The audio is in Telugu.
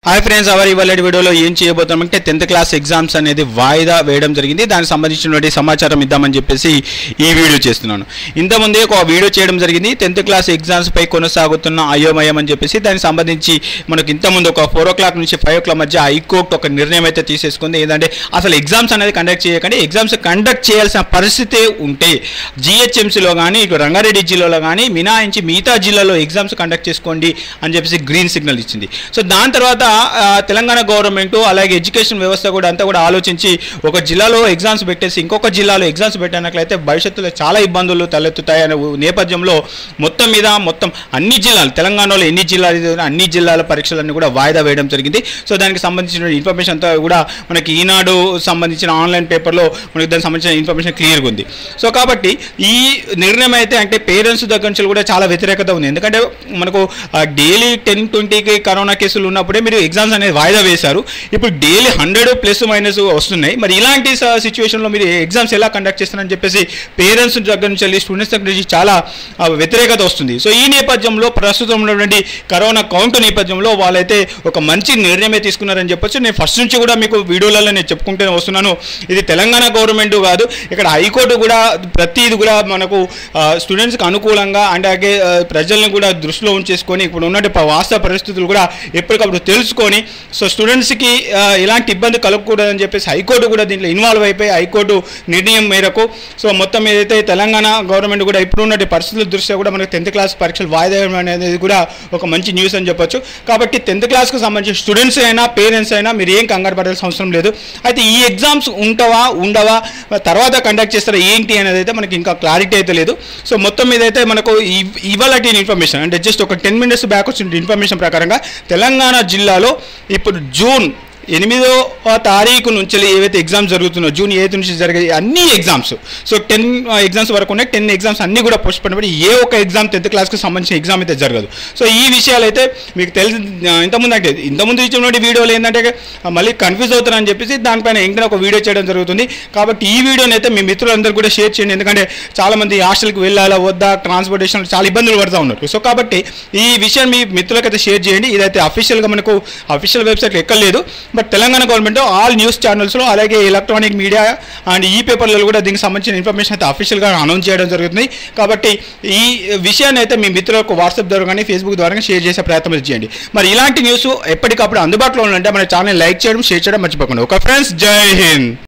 హాయ్ ఫ్రెండ్స్ అవర్ ఇవాళ వీడియోలో ఏం చేయబోతామంటే టెన్త్ క్లాస్ ఎగ్జామ్స్ అనేది వాయిదా వేయడం జరిగింది దానికి సంబంధించినటువంటి సమాచారం ఇద్దామని చెప్పేసి ఈ వీడియో చేస్తున్నాను ఇంతకుముందే ఒక వీడియో చేయడం జరిగింది టెన్త్ క్లాస్ ఎగ్జామ్స్ పై కొనసాగుతున్న అయోమయం అని చెప్పేసి దానికి సంబంధించి మనకు ఇంతకుముందు ఒక ఫోర్ ఓ క్లాక్ నుంచి ఫైవ్ ఓ క్లాక్ మధ్య హైకోర్టు ఒక నిర్ణయం అయితే తీసేసుకుంది ఏంటంటే అసలు ఎగ్జామ్స్ అనేది కండక్ట్ చేయకండి ఎగ్జామ్స్ కండక్ట్ చేయాల్సిన పరిస్థితి ఉంటే జిహెచ్ఎంసీలో కానీ ఇటు రంగారెడ్డి జిల్లాలో కానీ మినాయించి మిగతా జిల్లాలో ఎగ్జామ్స్ కండక్ట్ చేసుకోండి అని చెప్పేసి గ్రీన్ సిగ్నల్ ఇచ్చింది సో దాని తర్వాత ఆ, తెలంగాణ గవర్నమెంట్ అలాగే ఎడ్యుకేషన్ వ్యవస్థ కూడా అంతా కూడా ఆలోచించి ఒక జిల్లాలో ఎగ్జామ్స్ పెట్టేసి ఇంకొక జిల్లాలో ఎగ్జామ్స్ పెట్టినట్లయితే భవిష్యత్తులో చాలా ఇబ్బందులు తలెత్తుతాయి అనే నేపథ్యంలో మొత్తం మీద మొత్తం అన్ని జిల్లాలు తెలంగాణలో ఎన్ని జిల్లాలు ఉన్నాయో అన్ని జిల్లాల పరీక్షలన్నీ కూడా వాయిదా వేయడం జరిగింది సో దానికి సంబంధించిన ఇన్ఫర్మేషన్ అంతా కూడా మనకి ఈనాడు సంబంధించిన ఆన్లైన్ పేపర్లో మనకి దానికి సంబంధించిన ఇన్ఫర్మేషన్ క్లియర్గా ఉంది సో కాబట్టి ఈ నిర్ణయం అయితే అంటే పేరెంట్స్ దగ్గర నుంచి కూడా చాలా వ్యతిరేకత ఉంది ఎందుకంటే మనకు డైలీ టెన్ ట్వంటీకి కరోనా కేసులు ఉన్నప్పుడే మీరు ఎగ్జామ్స్ అనేది వాయిదా వేశారు ఇప్పుడు డైలీ హండ్రెడ్ ప్లస్ మైనస్ వస్తున్నాయి మరి ఇలాంటి సిచ్యువేషన్లో మీరు ఎగ్జామ్స్ ఎలా కండక్ట్ చేస్తారని చెప్పేసి పేరెంట్స్ దగ్గర నుంచి వెళ్ళి స్టూడెంట్స్ దగ్గర నుంచి చాలా ఆ, వ్యతిరేకత వస్తుంది సో ఈ నేపథ్యంలో ప్రస్తుతం ఉన్నటువంటి కరోనా కౌంట్ నేపథ్యంలో వాళ్ళైతే ఒక మంచి నిర్ణయమే తీసుకున్నారని చెప్పొచ్చు నేను ఫస్ట్ నుంచి కూడా మీకు వీడియోలలో నేను చెప్పుకుంటూనే వస్తున్నాను ఇది తెలంగాణ గవర్నమెంట్ కాదు ఇక్కడ హైకోర్టు కూడా ప్రతిది కూడా మనకు స్టూడెంట్స్కి అనుకూలంగా అండ్ అలాగే ఆ, ప్రజలను కూడా దృష్టిలో ఉంచేసుకొని ఇప్పుడు ఉన్నటువంటి ప- వాస్తవ పరిస్థితులు కూడా ఎప్పటికప్పుడు తెలుసుకొని సో స్టూడెంట్స్కి ఆ, ఎలాంటి ఇబ్బంది కలగకూడదని చెప్పేసి హైకోర్టు కూడా దీంట్లో ఇన్వాల్వ్ అయిపోయి హైకోర్టు నిర్ణయం మేరకు సో మొత్తం ఏదైతే తెలంగాణ గవర్నమెంట్ కూడా ఇప్పుడు ఉన్నటువంటి పరిస్థితుల దృష్ట్యా కూడా మనకు టెన్త్ క్లాస్ పరీక్షలు వాయిదా వేయడం అనేది కూడా ఒక మంచి న్యూస్ అని చెప్పొచ్చు కాబట్టి టెన్త్ క్లాస్కి సంబంధించిన స్టూడెంట్స్ అయినా పేరెంట్స్ అయినా మీరు ఏం కంగారు పడాల్సిన అవసరం లేదు అయితే ఈ ఎగ్జామ్స్ ఉంటావా ఉండవా తర్వాత కండక్ట్ చేస్తారా ఏంటి అనేది అయితే మనకి ఇంకా క్లారిటీ అయితే లేదు సో మొత్తం మీద అయితే మనకు ఇవ్- ఇవాళ ఇన్ఫర్మేషన్ అంటే జస్ట్ ఒక టెన్ మినిట్స్ బ్యాక్ వచ్చిన ఇన్ఫర్మేషన్ ప్రకారంగా తెలంగాణ జిల్లాలో ఇప్పుడు జూన్ ఎనిమిదో తారీఖు నుంచి ఏవైతే ఎగ్జామ్స్ జరుగుతున్నాయో జూన్ ఎయిత్ నుంచి జరిగే అన్ని ఎగ్జామ్స్ సో టెన్ ఎగ్జామ్స్ వరకు ఉన్నాయి టెన్ ఎగ్జామ్స్ అన్ని కూడా పోస్ట్ పడినప్పుడు ఏ ఒక్క ఎగ్జామ్ టెన్త్ క్లాస్కి సంబంధించిన ఎగ్జామ్ అయితే జరగదు సో ఈ విషయాలు అయితే మీకు తెలిసి ఆ, ఇంతకుముందు అంటే ఇంతకుముందు ఇచ్చినటువంటి వీడియోలు ఏంటంటే ఆ, మళ్ళీ కన్ఫ్యూజ్ అవుతారని చెప్పేసి దానిపైన ఇంకా ఒక వీడియో చేయడం జరుగుతుంది కాబట్టి ఈ వీడియోని అయితే మీ మిత్రులందరూ కూడా షేర్ చేయండి ఎందుకంటే చాలా మంది హాస్టల్కి వెళ్ళాలా వద్దా ట్రాన్స్పోర్టేషన్ చాలా ఇబ్బందులు పడుతూ ఉన్నారు సో కాబట్టి ఈ విషయం మీ మిత్రులకైతే షేర్ చేయండి ఇదైతే అఫీషియల్గా మనకు అఫీషియల్ వెబ్సైట్లో ఎక్కలేదు but Telangana government all news ఛానల్స్లో అలాగే ఎలక్ట్రానిక్ మీడియా అండ్ ఈ పేపర్లలో కూడా దీనికి సంబంధించిన ఇన్ఫర్మేషన్ అయితే అఫీషియల్గా అనౌన్స్ చేయడం జరుగుతుంది కాబట్టి ఈ విషయాన్ని అయితే మీ మిత్రులకు వాట్సాప్ ద్వారా కానీ ఫేస్బుక్ ద్వారా కానీ షేర్ చేసే ప్రయత్నం చేయండి మరి ఇలాంటి న్యూస్ ఎప్పటికప్పుడు అందుబాటులో ఉండాలంటే మన ఛానల్ లైక్ చేయడం షేర్ చేయడం మర్చిపోకుండా ఒక ఫ్రెండ్స్ జై హింద్